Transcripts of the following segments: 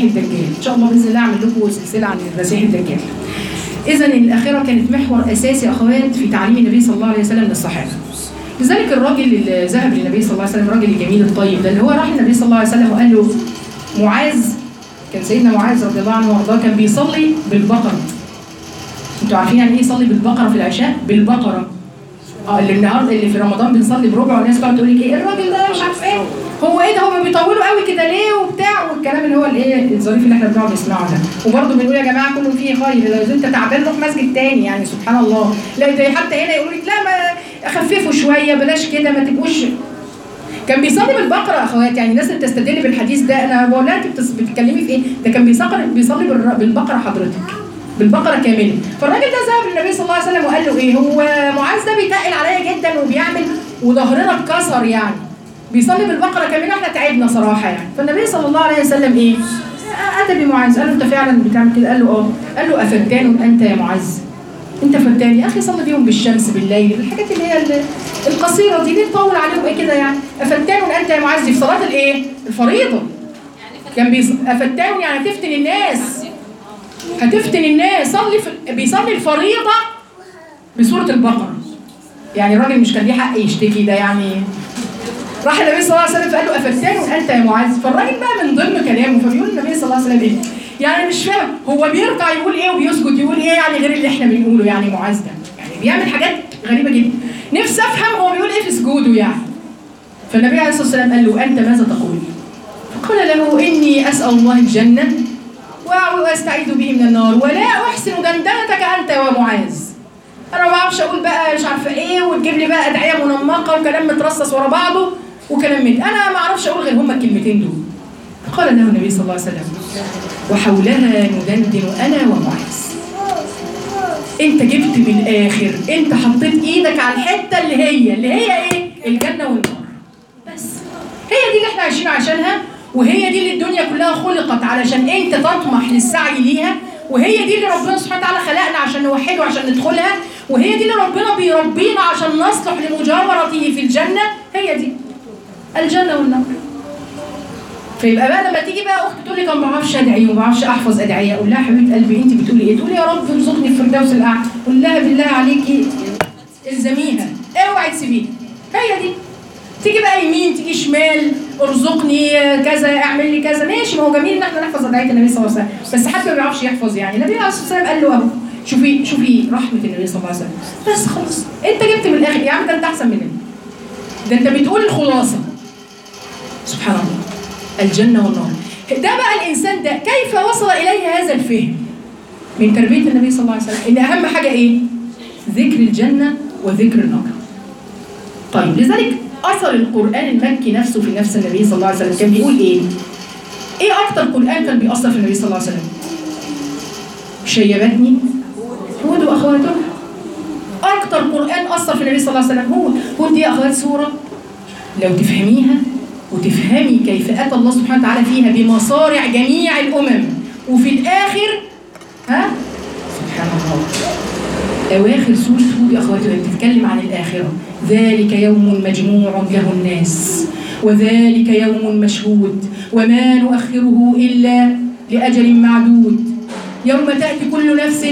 الدجال ان شاء الله باذن الله اعمل لكم سلسله عن المسيح الدجال اذا الاخره كانت محور اساسي اخوات في تعليم النبي صلى الله عليه وسلم للصحابه لذلك الراجل اللي ذهب للنبي صلى الله عليه وسلم الراجل الجميل الطيب ده اللي هو راح للنبي صلى الله عليه وسلم وقال له معاذ كان سيدنا معاذ رضي الله عنه وارضاه كان بيصلي بالبقره انتوا عارفين يعني ايه يصلي بالبقره في العشاء بالبقره اه اللي النهارده اللي في رمضان بنصلي بربع والناس تقعد تقول لك ايه الراجل ده مش عارف ايه هو ايه ده هو بيطولوا قوي كده ليه وبتاع والكلام اللي هو الايه الظريف اللي احنا بنقعد نسمعه ده وبرضه بنقول يا جماعه كله فيه خير لو انت تعبان روح مسجد تاني يعني سبحان الله لا ده حتى هنا يقولوا لك لا ما خففوا شويه بلاش كده ما تبقوش كان بيصلي بالبقره يا اخوات يعني الناس اللي بتستدل بالحديث ده انا بقول لها انت بتس- بتتكلمي في ايه؟ ده كان بيصلي بيصلي بالر- بالبقره حضرتك بالبقره كامله فالراجل ده ذهب للنبي صلى الله عليه وسلم وقال له ايه هو معاذ ده بيتقل عليا جدا وبيعمل وظهرنا اتكسر يعني بيصلي بالبقره كامله احنا تعبنا صراحه يعني فالنبي صلى الله عليه وسلم ايه اتى بمعاذ قال له انت فعلا بتعمل كده قال له اه قال له افتان انت يا معاذ انت فتان يا اخي صلي بيهم بالشمس بالليل الحاجات اللي هي ال- القصيره دي ليه تطول عليهم ايه كده يعني افتان انت يا معاذ دي في صلاه الايه الفريضه كان بيص... افتان يعني هتفتن الناس هتفتن الناس صلي في... بيصلي الفريضه بسوره البقره يعني الراجل مش كان ليه حق يشتكي ده يعني راح النبي صلى الله عليه وسلم فقال له افتان انت يا معاذ فالراجل بقى من ضمن كلامه فبيقول النبي صلى الله عليه وسلم ايه يعني مش فاهم هو بيركع يقول ايه وبيسجد يقول ايه يعني غير اللي احنا بنقوله يعني معاذ ده يعني بيعمل حاجات غريبه جدا نفسي افهم هو بيقول ايه في سجوده يعني فالنبي عليه الصلاه والسلام قال له انت ماذا تقول فقال له اني اسال الله الجنه واستعيذ به من النار ولا احسن دندنتك انت ومعاذ انا ما بعرفش اقول بقى مش عارفه ايه وتجيب لي بقى ادعيه منمقه وكلام مترصص ورا بعضه وكلام من انا ما اعرفش اقول غير هما الكلمتين دول قال له النبي صلى الله عليه وسلم وحولها ندندن انا ومعاذ انت جبت من الاخر انت حطيت ايدك على الحته اللي هي اللي هي ايه الجنه والنار بس هي دي اللي احنا عايشين عشانها وهي دي اللي الدنيا كلها خلقت علشان انت تطمح للسعي ليها وهي دي اللي ربنا سبحانه وتعالى خلقنا عشان نوحده عشان ندخلها وهي دي اللي ربنا بيربينا عشان نصلح لمجاورته في الجنه هي دي الجنه والنار فيبقى بقى لما تيجي بقى اخت تقول لي انا ما بعرفش ادعي وما بعرفش احفظ ادعيه اقول لها حبيبه قلبي انت بتقولي ايه؟ تقولي يا رب ارزقني الفردوس الاعلى قول لها بالله عليكي الزميها اوعي تسيبيها هي دي تيجي بقى يمين تيجي شمال ارزقني كذا اعمل لي كذا ماشي ما هو جميل ان احنا نحفظ ادعيه النبي صلى الله عليه وسلم بس حد ما بيعرفش يحفظ يعني النبي عليه الصلاه والسلام قال له اهو شوفي شوفي رحمه النبي صلى الله عليه وسلم بس خلاص انت جبت من الاخر يا عم ده انت احسن مننا ده انت بتقول الخلاصه سبحان الله الجنه والنار ده بقى الانسان ده كيف وصل اليه هذا الفهم من تربيه النبي صلى الله عليه وسلم ان اهم حاجه ايه ذكر الجنه وذكر النار طيب لذلك اثر القران المكي نفسه في نفس النبي صلى الله عليه وسلم كان بيقول ايه ايه اكتر قران كان بيأثر في النبي صلى الله عليه وسلم شيبتني هود واخواته اكتر قران اثر في النبي صلى الله عليه وسلم هو هود دي يا اخوات سوره لو تفهميها وتفهمي كيف اتى الله سبحانه وتعالى فيها بمصارع جميع الامم وفي الاخر ها سبحان الله اواخر سوره هود يا اخواتي وهي بتتكلم عن الاخره ذلك يوم مجموع له الناس وذلك يوم مشهود وما نؤخره الا لاجل معدود يوم تاتي كل نفس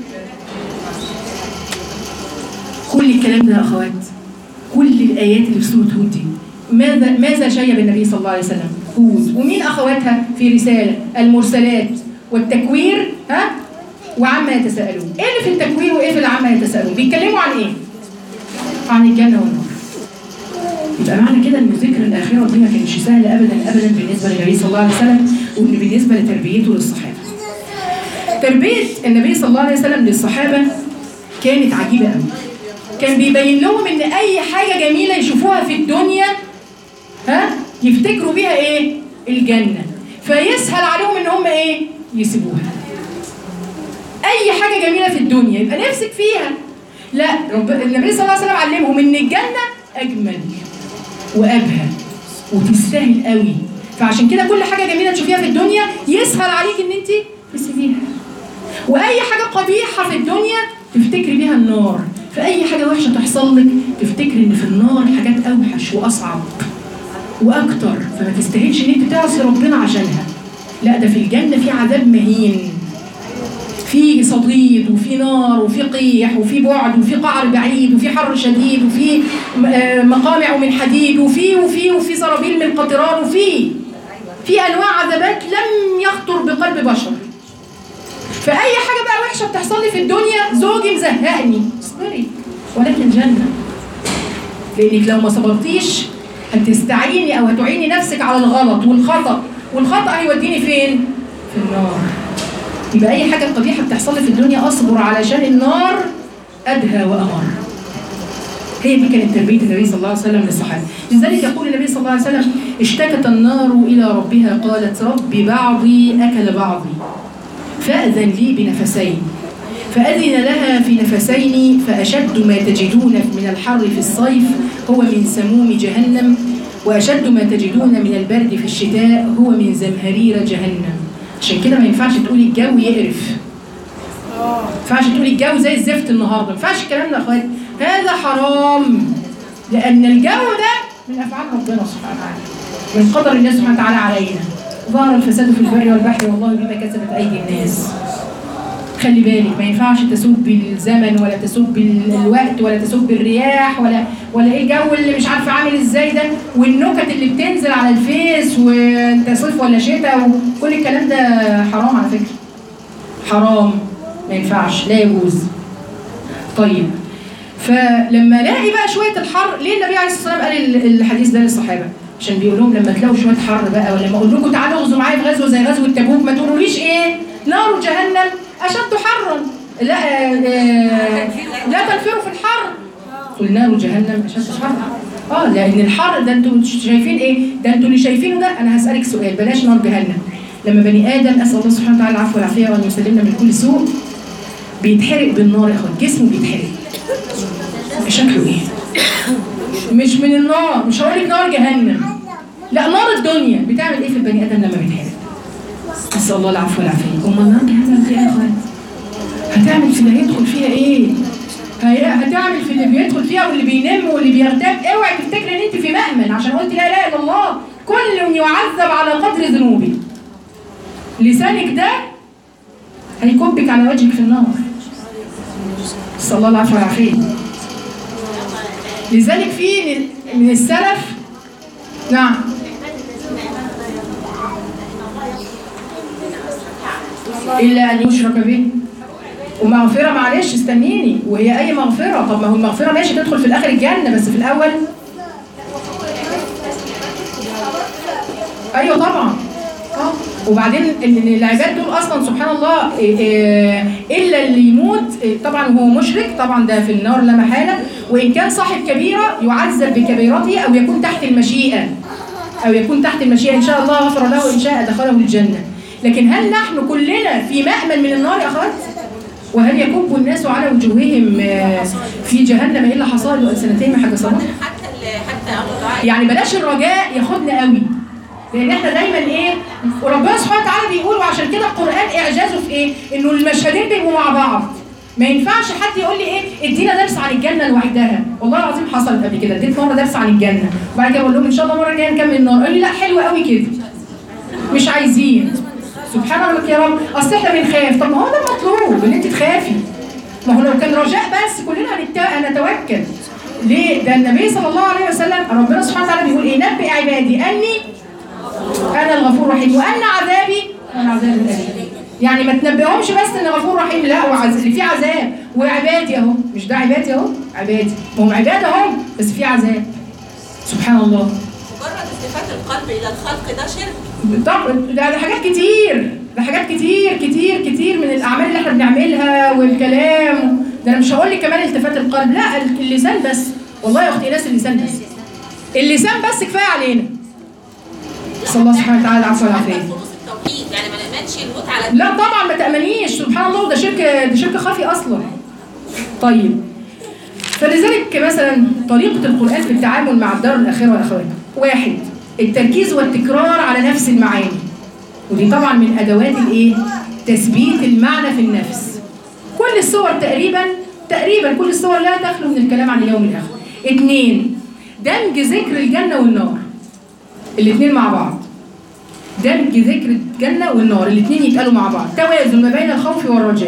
كل الكلام ده يا اخوات كل الايات اللي في سوره هود دي ماذا ماذا شيب النبي صلى الله عليه وسلم؟ هود ومين اخواتها في رساله؟ المرسلات والتكوير ها؟ وعما يتساءلون. ايه اللي في التكوير وايه في العما يتساءلون؟ بيتكلموا عن ايه؟ عن الجنه والنار. يبقى معنى كده ان ذكر الاخره دي ما كانش سهل ابدا ابدا بالنسبه للنبي صلى الله عليه وسلم وان بالنسبه لتربيته للصحابه. تربيه النبي صلى الله عليه وسلم للصحابه كانت عجيبه قوي. كان بيبين لهم ان اي حاجه جميله يشوفوها في الدنيا ها يفتكروا بيها ايه الجنه فيسهل عليهم ان هم ايه يسيبوها اي حاجه جميله في الدنيا يبقى نفسك فيها لا رب النبي صلى الله عليه وسلم علمهم ان الجنه اجمل وابهى وتستاهل قوي فعشان كده كل حاجه جميله تشوفيها في الدنيا يسهل عليك ان انت تسيبيها واي حاجه قبيحه في الدنيا تفتكري بيها النار فاي حاجه وحشه تحصل لك تفتكري ان في النار حاجات اوحش واصعب واكتر فما تستاهلش ان انت تعصي ربنا عشانها لا ده في الجنة في عذاب مهين في صديد وفي نار وفي قيح وفي بعد وفي قعر بعيد وفي حر شديد وفي م- آه مقامع من حديد وفي وفي وفي زرابيل من قطران وفي في انواع عذابات لم يخطر بقلب بشر فاي حاجه بقى وحشه بتحصل لي في الدنيا زوجي مزهقني اصبري ولكن جنه لانك لو ما صبرتيش هتستعيني او هتعيني نفسك على الغلط والخطا والخطا هيوديني فين في النار يبقى اي حاجه قبيحه بتحصل لي في الدنيا اصبر علشان النار ادهى وامر هي دي كانت تربيه النبي صلى الله عليه وسلم للصحابه لذلك يقول النبي صلى الله عليه وسلم اشتكت النار الى ربها قالت رب بعضي اكل بعضي فاذن لي بنفسين فأذن لها في نفسين فأشد ما تجدون من الحر في الصيف هو من سموم جهنم وأشد ما تجدون من البرد في الشتاء هو من زمهرير جهنم عشان كده ما ينفعش تقولي الجو يقرف ما ينفعش تقولي الجو زي الزفت النهارده ما ينفعش الكلام ده يا اخواتي هذا حرام لأن الجو ده من أفعال ربنا سبحانه وتعالى من قدر الله سبحانه وتعالى علينا ظهر الفساد في البر والبحر والله بما كسبت أيدي الناس خلي بالك ما ينفعش تسب الزمن ولا تسب ال- الوقت ولا تسب الرياح ولا ولا ايه الجو اللي مش عارفه عامل ازاي ده والنكت اللي بتنزل على الفيس وانت صيف ولا شتاء وكل الكلام ده حرام على فكره حرام ما ينفعش لا يجوز طيب فلما الاقي بقى شويه الحر ليه النبي عليه الصلاه والسلام قال ال- الحديث ده للصحابه عشان بيقول لهم لما تلاقوا شويه حر بقى ولما اقول لكم تعالوا اغزوا معايا في غزوه زي غزوه تبوك ما تقولوليش ايه نار جهنم اشد حرا لا آه، آه، لا تنفروا في الحر قل نار جهنم اشد حرا اه لان الحر ده انتوا مش شايفين ايه ده انتوا اللي شايفينه ده انا هسالك سؤال بلاش نار جهنم لما بني ادم اسال الله سبحانه وتعالى العفو والعافيه وان يسلمنا من كل سوء بيتحرق بالنار يا اخوان جسمه بيتحرق شكله ايه مش من النار مش هقول لك نار جهنم لا نار الدنيا بتعمل ايه في البني ادم لما بيتحرق نسال الله العفو والعافيه امال نار جهنم دي يا اخوان هتعمل في اللي هيدخل فيها ايه هي- هتعمل في اللي بيدخل فيها واللي بينام واللي بيغتاب اوعي تفتكري ان انت في مأمن عشان قلت لا اله الا الله كل يعذب على قدر ذنوبه لسانك ده هيكبك على وجهك في النار صلى الله العفو والعافيه لذلك في من السلف نعم إلا أن يشرك به ومغفرة معلش استنيني وهي أي مغفرة طب ما هو المغفرة ماشي تدخل في الآخر الجنة بس في الأول أيوه طبعا اه وبعدين ان العباد دول اصلا سبحان الله إيه إيه الا اللي يموت إيه طبعا هو مشرك طبعا ده في النار لا محاله وان كان صاحب كبيره يعذب بكبيرته او يكون تحت المشيئه او يكون تحت المشيئه ان شاء الله غفر له وان شاء دخله الجنه لكن هل نحن كلنا في مأمن من النار يا اخوات وهل يكب الناس على وجوههم آه، في جهنم الا حصائد والسنتين من حاجه صلاح حتى ال- حتى ابو دعاء يعني بلاش الرجاء ياخدنا قوي لان احنا دايما ايه وربنا سبحانه وتعالى بيقول وعشان كده القران اعجازه في ايه انه المشهدين بيبقوا مع بعض ما ينفعش حد يقول لي ايه ادينا درس عن الجنه لوحدها والله العظيم حصلت قبل كده اديت مره درس عن الجنه وبعد كده بقول لهم ان شاء الله المره الجايه نكمل النار قالوا لي لا حلوه قوي كده مش عايزين سبحان الله يا رب اصل احنا بنخاف طب ما هو ده المطلوب ان انت تخافي ما هو لو كان رجاء بس كلنا هنت- هنتوكل ليه؟ ده النبي صلى الله عليه وسلم ربنا سبحانه وتعالى بيقول ايه؟ نبئ عبادي اني انا الغفور الرحيم وان عذابي انا عذاب الاليم. يعني ما تنبئهمش بس ان غفور رحيم لا وعز... اللي فيه عذاب وعبادي اهو مش ده عبادي اهو عبادي ما هم عباد اهو بس في عذاب سبحان الله مجرد التفات القلب الى الخلق ده شرك طب ده, ده حاجات كتير ده حاجات كتير كتير كتير من الاعمال اللي احنا بنعملها والكلام ده انا مش هقول لك كمان التفات القلب لا اللسان بس والله يا اختي ناس اللسان بس اللسان بس كفايه علينا صلى الله سبحانه وتعالى العفو والعافيه خلوص التوحيد يعني ما نأمنش الموت على لا طبعا ما تأمنيش سبحان الله ده شرك ده شرك خفي اصلا طيب فلذلك مثلا طريقة القرآن في التعامل مع الدار الآخرة والأخوات واحد التركيز والتكرار على نفس المعاني ودي طبعا من أدوات الإيه؟ تثبيت المعنى في النفس كل الصور تقريبا تقريبا كل الصور لا تخلو من الكلام عن اليوم الآخر اثنين دمج ذكر الجنة والنار الاثنين مع بعض دمج ذكر الجنة والنار الاثنين يتقالوا مع بعض توازن ما بين الخوف والرجاء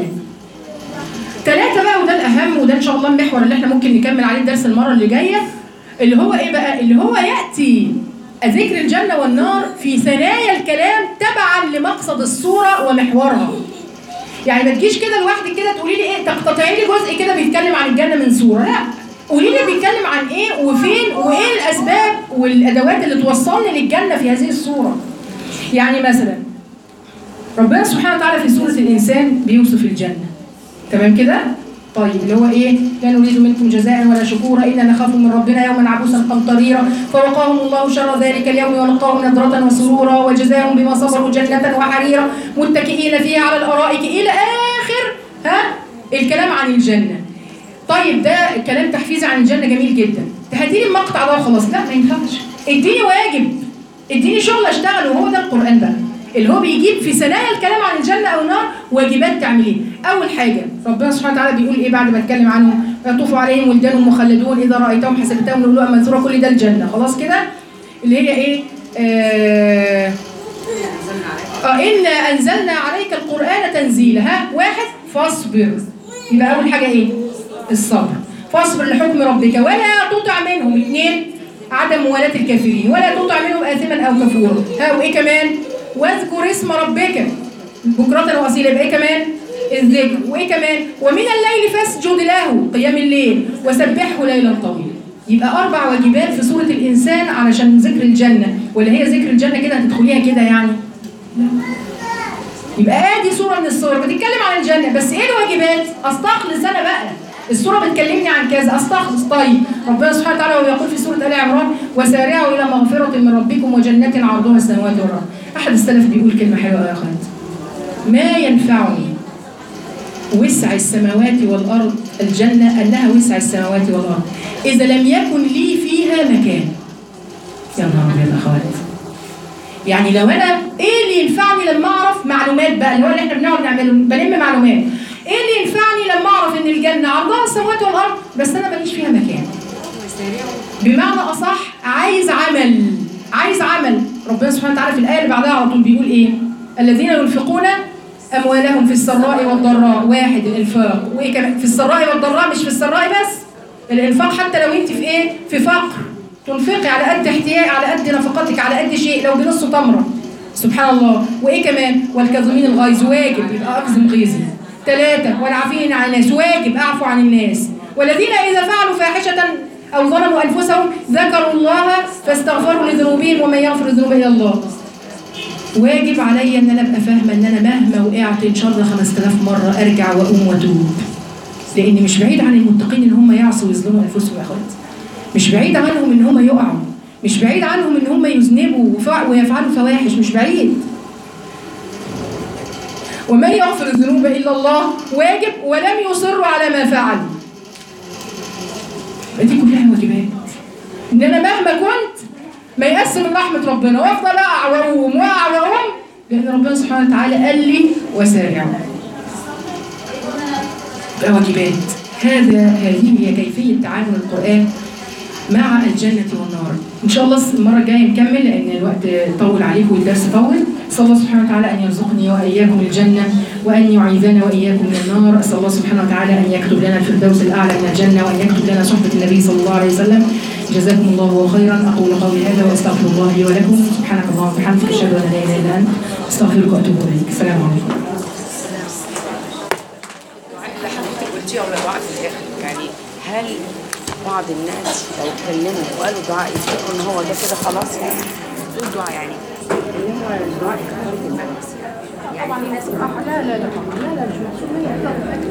ثلاثة بقى وده الأهم وده إن شاء الله المحور اللي احنا ممكن نكمل عليه الدرس المرة اللي جاية اللي هو إيه بقى؟ اللي هو يأتي ذكر الجنة والنار في ثنايا الكلام تبعا لمقصد الصورة ومحورها. يعني ما تجيش كده لوحدك كده تقولي لي إيه تقتطعي لي جزء كده بيتكلم عن الجنة من صورة، لا قولي لي بيتكلم عن إيه وفين وإيه الأسباب والأدوات اللي توصلني للجنة في هذه الصورة. يعني مثلا ربنا سبحانه وتعالى في سورة الإنسان بيوصف الجنة. تمام كده؟ طيب اللي هو ايه؟ لا نريد منكم جزاء ولا شكورا انا نخاف من ربنا يوما عبوسا قمطريرا فوقاهم الله شر ذلك اليوم ولقاهم نضرة وسرورا وجزاهم بما صبروا جنة وحريرا متكئين فيها على الارائك الى اخر ها الكلام عن الجنة. طيب ده كلام تحفيزي عن الجنة جميل جدا. هاتي لي المقطع ده وخلاص لا ما ينفعش. اديني واجب اديني شغل اشتغل وهو ده القرآن بقى. اللي هو بيجيب في ثنايا الكلام عن الجنة أو النار واجبات تعمليه أول حاجة ربنا سبحانه وتعالى بيقول إيه بعد ما اتكلم عنهم يطوف عليهم ولدان مخلدون إذا رأيتهم حسبتهم لؤلؤا منثورا كل ده الجنة خلاص كده اللي هي إيه آه آه إنا أنزلنا عليك القرآن تنزيلا ها واحد فاصبر يبقى أول حاجة إيه الصبر فاصبر لحكم ربك ولا تطع منهم اثنين عدم موالاة الكافرين ولا تطع منهم آثما أو كفورا ها وإيه كمان واذكر اسم ربك بكرة وأصيلا يبقى إيه كمان الذكر وإيه كمان ومن الليل فاسجد له قيام الليل وسبحه ليلا طويلا يبقى أربع واجبات في سورة الإنسان علشان ذكر الجنة ولا هي ذكر الجنة كده هتدخليها كده يعني لا. يبقى ادي صورة من الصور بتتكلم عن الجنة بس ايه الواجبات؟ استخلص انا بقى الصورة بتكلمني عن كذا استخلص طيب ربنا سبحانه وتعالى وهو يقول في سورة آل عمران وسارعوا إلى مغفرة من ربكم وجنة عرضها السماوات والأرض أحد السلف بيقول كلمة حلوة يا أخوات ما ينفعني وسع السماوات والأرض الجنة أنها وسع السماوات والأرض إذا لم يكن لي فيها مكان يا نهار أبيض يا أخوات يعني لو أنا إيه اللي ينفعني لما أعرف معلومات بقى اللي هو اللي إحنا بنقعد نعمله بلم معلومات إيه اللي ينفعني لما أعرف إن الجنة عرضها السماوات والأرض بس أنا ماليش فيها مكان بمعنى أصح عايز عمل عايز عمل ربنا سبحانه وتعالى في الآية اللي بعدها على طول بيقول إيه الذين ينفقون أموالهم في السراء والضراء واحد الإنفاق وإيه كمان في السراء والضراء مش في السراء بس الإنفاق حتى لو أنت في إيه في فقر تنفقي على قد احتياج على قد نفقتك على قد شيء لو بنص تمرة سبحان الله وإيه كمان والكاظمين الغيظ واجب يبقى أكظم غيظي ثلاثة والعافين عن الناس واجب أعفو عن الناس والذين إذا فعلوا فاحشة أو ظلموا أنفسهم ذكروا الله فاستغفروا لذنوبهم ومن يغفر الذنوب إلا الله واجب عليا ان انا ابقى فاهمه ان انا مهما وقعت ان شاء الله 5000 مره ارجع واقوم واتوب لان مش بعيد عن المتقين ان هم يعصوا ويظلموا انفسهم يا اخوات مش بعيد عنهم ان هم يقعوا مش بعيد عنهم ان هم يذنبوا وفع- ويفعلوا فواحش مش بعيد ومن يغفر الذنوب الا الله واجب ولم يصروا على ما فعلوا دي كلها واجبات ان انا مهما كنت ما يقسم من رحمه ربنا وافضل اقع واقوم واقع واقوم لان ربنا سبحانه وتعالى قال لي وسارعوا بقى واجبات هذا هذه هي كيفيه تعامل القران مع الجنة والنار إن شاء الله المرة الجاية نكمل لأن الوقت طول عليكم والدرس طول أسأل الله سبحانه وتعالى أن يرزقني وإياكم الجنة وأن يعيذنا وإياكم من النار أسأل الله سبحانه وتعالى أن يكتب لنا الفردوس الأعلى من الجنة وأن يكتب لنا صحبة النبي صلى الله عليه وسلم جزاكم الله خيرا أقول قولي هذا وأستغفر الله لي ولكم سبحانك اللهم وبحمدك أشهد أن لا إله إلا أنت أستغفرك وأتوب إليك السلام عليكم اللي حضرتك قلتيه ولا دعاء في الاخر يعني هل بعض الناس لو اتكلموا وقالوا دعاء يفتكروا ان هو ده كده خلاص يعني دول دعاء يعني اللي هو الدعاء كفاره النفس يعني في ناس لا لا لا لا لا مش مقصود مني